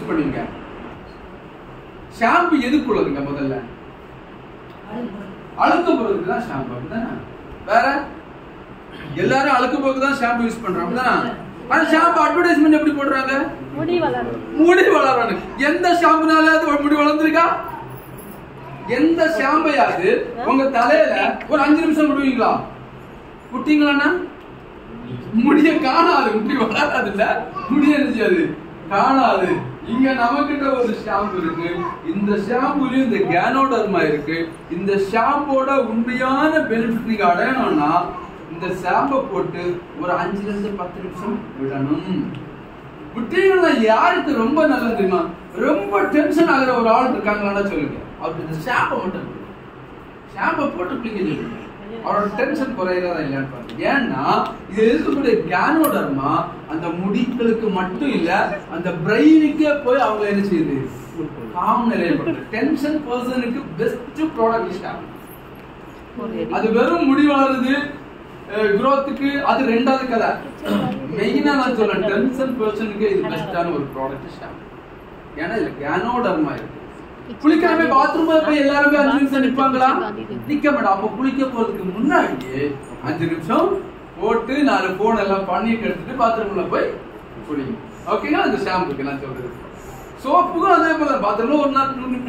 பண்ணுவீங்க ஷாம்பு எதுக்குள்ளதுங்க முதல்ல அழுக்கு போறதுக்கு தான் ஷாம்பு அப்படிதானே வேற எல்லாரும் அழுக்கு போக்கு தான் ஷாம்பு யூஸ் பண்றாங்க அப்படிதானே ஆனா ஷாம்பு அட்வர்டைஸ்மெண்ட் எப்படி போடுறாங்க முடி வளரும் முடி வளரணும் எந்த ஷாம்புனாலாவது முடி வளர்ந்துருக்கா எந்த ஷாம்பையாவது உங்க தலையில ஒரு அஞ்சு நிமிஷம் விடுவீங்களா விட்டீங்களாண்ணா முடிய காணாது முடி வளராது இல்ல முடிய என்ன செய்யாது காணாது இங்க நமக்கிட்ட ஒரு ஷாம்பு இருக்கு இந்த ஷாம்புலயும் இந்த கேனோடர்மா இருக்கு இந்த ஷாம்போட உண்மையான பெனிஃபிட் நீங்க அடையணும்னா இந்த ஷாம்பை போட்டு ஒரு அஞ்சுல இருந்து பத்து நிமிஷம் விடணும் விட்டீங்கன்னா யாருக்கு ரொம்ப நல்லது தெரியுமா ரொம்ப டென்ஷன் ஆகுற ஒரு ஆள் இருக்காங்களான்னா சொல்லுங்க அவருக்கு இந்த ஷாம்பை மட்டும் கொடுங்க. ஷாம்பை போட்டு குளிக்க சொல்லுங்க அவரோட டென்ஷன் குறையிறதா இல்லையான்னு பாருங்க ஏன்னா இது இருக்கக்கூடிய கேனோடர்மா அந்த முடிகளுக்கு மட்டும் இல்ல அந்த பிரெயினுக்கே போய் அவங்க என்ன செய்யுது காம் நிலையப்படுது டென்ஷன் பர்சனுக்கு பெஸ்ட் ப்ராடக்ட் ஷாம்பு அது வெறும் முடி வளருது க்ரோத்துக்கு அது ரெண்டாவது கதை மெயினா நான் சொல்றேன் டென்ஷன் பர்சனுக்கு இது பெஸ்டான ஒரு ப்ராடக்ட் ஷாம்பு ஏன்னா இதுல கேனோடர்மா இருக்கு குளிக்காம பாத்ரூம் போய் எல்லாருமே அஞ்சு நிமிஷம் நிப்பாங்களா நிக்க மாட்டோம் அப்ப குளிக்க போறதுக்கு முன்னாடி அஞ்சு நிமிஷம் போட்டு நாலு போன் எல்லாம் பண்ணிட்டு எடுத்துட்டு பாத்ரூம்ல போய் குளிங்க ஓகேங்களா அந்த ஷாம்புக்கு நான் சொல்றது சோப்புக்கும் அதே போல பாத்ரூம்ல ஒரு நாள்